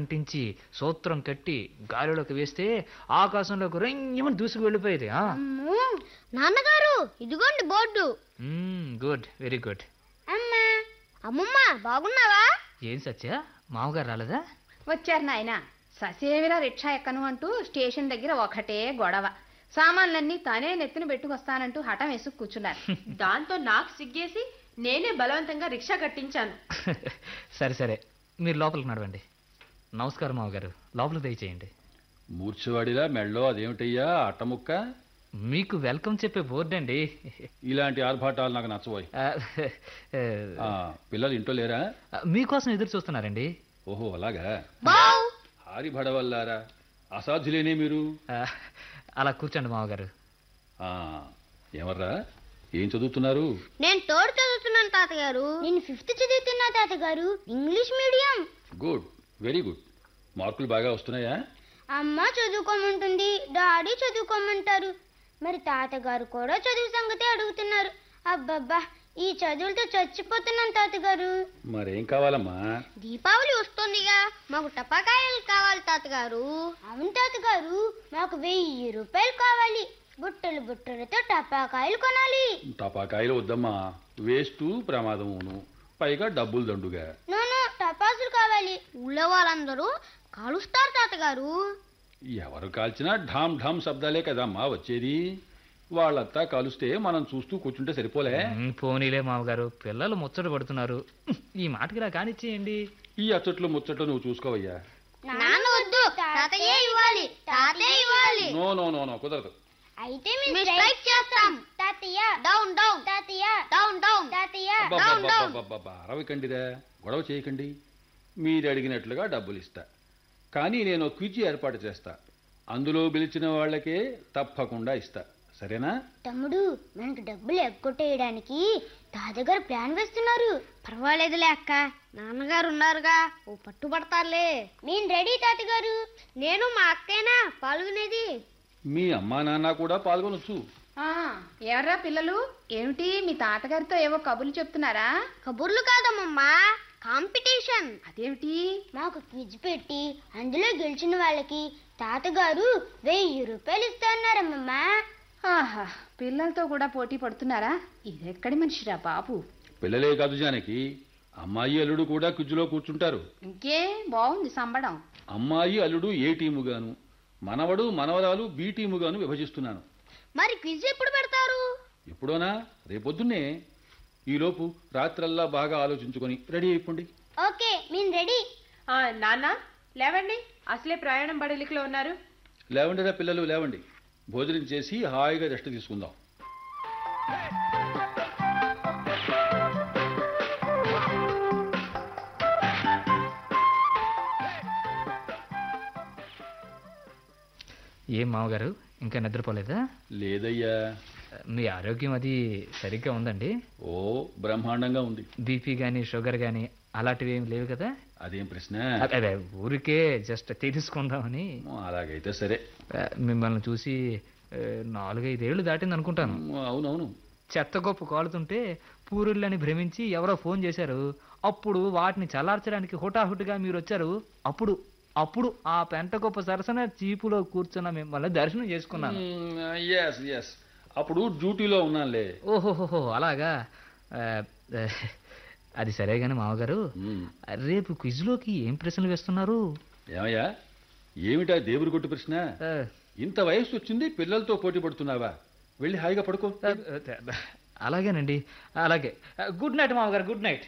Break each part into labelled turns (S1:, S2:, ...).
S1: అంటించి సూత్రం కట్టి గాలిలోకి వేస్తే ఆకాశంలోకి రంగమని దూసుకు వెళ్ళిపోయేది ఆ
S2: అమ్మో నాన్నగారు ఇదిగోండి బోర్డు
S1: గుడ్ వెరీ గుడ్
S2: అమ్మా అమ్మమ్మ బాగున్నావా
S1: ఏం సత్య మామగారు రాలేదా
S3: వచ్చారు నాయన ససేమిరా రిక్షా ఎక్కను అంటూ స్టేషన్ దగ్గర ఒకటే గొడవ సామాన్లన్నీ తానే నెత్తిన పెట్టుకొస్తానంటూ హఠం వేసి కూర్చున్నారు
S4: దాంతో నాకు సిగ్గేసి నేనే బలవంతంగా రిక్షా కట్టించాను
S1: సరే సరే మీరు లోపలికి నడవండి నమస్కారం మామగారు లోపలికి దయచేయండి
S5: మూర్ఛవాడిలా మెళ్ళో అదేమిటయ్యా అట్టముక్క
S1: మీకు వెల్కమ్ చెప్పే బోర్డు అండి
S5: ఇలాంటి ఆర్భాటాలు నాకు నచ్చబోయి
S1: ఆ,
S5: ఆ, పిల్లలు ఇంట్లో లేరా
S1: మీకోసం ఎదురు చూస్తున్నారండి
S5: ఓహో అలాగా
S2: బావ్
S5: హారి భడవల్లారా అసాధ్యులేనే మీరు
S1: ఆ, అలా కూర్చోండి మామగారు
S5: ఆ, ఎవర్రా ఏం చదువుతున్నారు
S2: నేను థర్డ్ చదువుతున్నాను తాతగారు నేను ఫిఫ్త్ చదువుతున్నా తాతగారు English medium
S5: good very good మార్కులు బాగా వస్తున్నాయా
S2: అమ్మ చదువుకోమంటుంది డాడీ చదువుకోమంటారు మరి తాతగారు కూడా చదువు సంగతి అడుగుతున్నారు అబ్బబ్బా ఈ చదువులతో చచ్చిపోతున్నాను తాతగారు
S5: మరేం కావాలమ్మా
S2: దీపావళి వస్తుందిగా మాకు టపాకాయలు కావాలి తాతగారు అవును తాతగారు మాకు వెయ్యి రూపాయలు కావాలి బుట్టలు బుట్టలతో టపాకాయలు కొనాలి
S5: టపాకాయలు వద్దమ్మా వేస్ట్ ప్రమాదమును పైగా డబ్బులు దండుగా
S2: నోను టపాసులు కావాలి ఊళ్ళో వాళ్ళందరూ కాలుస్తారు తాతగారు
S5: ఎవరు కాల్చినా ఢామ్ ఢామ్ శబ్దాలే కదమ్మా వచ్చేది వాళ్ళంతా కాలుస్తే మనం చూస్తూ కూర్చుంటే సరిపోలే
S1: ఉమ్, పోనీలే మామగారు పిల్లలు ముచ్చట పడుతున్నారు ఈ మాటకి ఇలా కానిచ్చేయండి
S5: ఈ అచ్చట్లు ముచ్చట్లు నువ్వు చూసుకోవయ్యా
S2: నాన్న వద్దు తాతయ్య ఇవ్వాలి తాతయ్య ఇవ్వాలి
S5: నో నో నో నో కుదరదు
S2: అయితే మేము స్ట్రైక్ చేస్తాం తాతయ్య డౌన్ డౌన్ తాతయ్య డౌన్ డౌన్ తాతయ్య డౌన్ డౌన్
S5: అబ్బబ్బబ్బబ్బబ్బ, అరవకండిరా గొడవ చేయకండి మీరు అడిగినట్లుగా డబ్బులు ఇస్తా కానీ నేను క్విజ్ ఏర్పాటు చేస్తా అందులో పిలిచిన వాళ్ళకే తప్పకుండా ఇస్తా సరేనా
S2: తమ్ముడు మనకి డబ్బులు ఎగ్గొట్టేయడానికి తాతగారు ప్లాన్ వేస్తున్నారు పర్వాలేదులే అక్క నాన్నగారు ఉన్నారుగా ఓ పట్టుబడతారులే నేను రెడీ తాతగారు నేను మా అక్కైనా పాల్గొనేది
S5: మీ అమ్మా నాన్న కూడా పాల్గొనొచ్చు
S3: ఆ, ఎవర్రా పిల్లలు ఏమిటి మీ తాతగారితో ఏవో కబుర్లు చెప్తున్నారా
S2: కబుర్లు కాదమ్మమ్మా కాంపిటీషన్
S3: అదేమిటి
S2: మాకు క్విజ్ పెట్టి అందులో గెలిచిన వాళ్ళకి తాతగారు వెయ్యి రూపాయలు ఇస్తారమ్మమ్మా
S3: ఆహా పిల్లలతో కూడా పోటీ పడుతున్నారా ఇదెక్కడి మనిషిరా బాబు
S5: పిల్లలే కాదు జానకి అమ్మాయి అల్లుడు కూడా క్విజ్లో కూర్చుంటారు
S3: ఇంకే బాగుంది సంబడం
S5: అమ్మాయి అల్లుడు ఏ టీముగాను మనవడు మనవరాలు బి టీముగాను విభజిస్తున్నాను
S2: మరి క్విజ్ ఎప్పుడు పెడతారు
S5: ఎప్పుడోనా రేపొద్దున్నే ఈలోపు రాత్రల్లా బాగా ఆలోచించుకొని రెడీ అయిపోండి
S2: ఓకే మేము రెడీ
S4: ఆ, నాన్న లేవండి అసలే ప్రయాణం బడలికలో ఉన్నారు
S5: లేవండిరా పిల్లలు లేవండి భోజనం చేసి హాయిగా రెస్ట్ తీసుకుందాం
S1: ఏం మామగారు ఇంకా నిద్రపోలేదా
S5: లేదయ్యా
S1: మీ ఆరోగ్యం అది సరిగ్గా ఉందండి
S5: ఓ బ్రహ్మాండంగా ఉంది
S1: బీపీ కానీ షుగర్ కానీ అలాంటివి ఏమి లేవు కదా
S5: అదేం ప్రశ్న
S1: అదే, అదే, ఊరికే జస్ట్ తెలుసుకుందామని
S5: అలాగైతే సరే
S1: ఆ, మిమ్మల్ని చూసి ఆ, నాలుగైదేళ్లు దాటింది అనుకుంటాను
S5: అవునవును
S1: చెత్త గొప్ప కాలుతుంటే పూరుళ్ళని భ్రమించి ఎవరో ఫోన్ చేశారు అప్పుడు వాటిని చల్లార్చడానికి హుటాహుటిగా మీరు వచ్చారు అప్పుడు అప్పుడు ఆ పెంట గొప్ప సరసన చీపులో కూర్చున్న మిమ్మల్ని దర్శనం చేసుకున్నాను
S5: ఎస్ ఎస్ అప్పుడు డ్యూటీలో ఉన్నానులే
S1: ఓహోహోహో అలాగా ఆ, ఆ, అది సరే కానీ మామగారు
S5: మ్మ్.
S1: రేపు క్విజ్లోకి ఏం ప్రశ్నలు వేస్తున్నారు
S5: ఏమయ్యా ఏమిటా దేవుడి కొట్టు ప్రశ్న
S1: ఆ,
S5: ఇంత వయసు వచ్చింది పిల్లలతో పోటీ పడుతున్నావా వెళ్ళి హాయిగా పడుకో
S1: ఆ, ఆ, అలాగేనండి అలాగే గుడ్ నైట్ మామగారు గుడ్ నైట్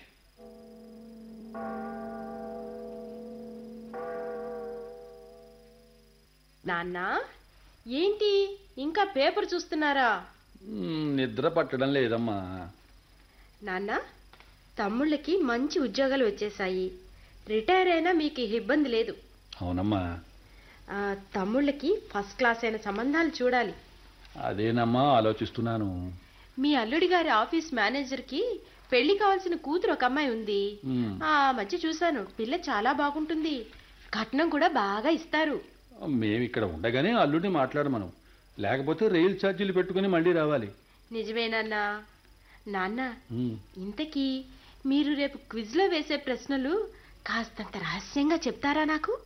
S4: నాన్న ఏంటి ఇంకా పేపర్ చూస్తున్నారా
S5: మ్మ్, నిద్ర పట్టడం లేదమ్మా
S4: నాన్న తమ్ముళ్ళకి మంచి ఉద్యోగాలు వచ్చేసాయి రిటైర్ అయినా మీకు ఈ ఇబ్బంది లేదు
S5: అవునమ్మా
S4: ఆ, తమ్ముళ్ళకి ఫస్ట్ క్లాస్ అయిన సంబంధాలు చూడాలి
S5: అదేనమ్మా ఆలోచిస్తున్నాను
S4: మీ అల్లుడి గారి ఆఫీస్ మేనేజర్కి పెళ్లి కావాల్సిన కూతురు ఒక అమ్మాయి ఉంది
S5: మ్మ్.
S4: ఆ మధ్య చూశాను పిల్ల చాలా బాగుంటుంది కట్నం కూడా బాగా ఇస్తారు
S5: మేము ఇక్కడ ఉండగానే అల్లుడిని మాట్లాడమను లేకపోతే రైలు ఛార్జీలు పెట్టుకుని మళ్ళీ రావాలి
S4: నిజమేనన్నా నాన్న
S5: మ్మ్.
S4: ఇంతకీ మీరు రేపు క్విజ్లో వేసే ప్రశ్నలు కాస్తంత రహస్యంగా చెప్తారా నాకు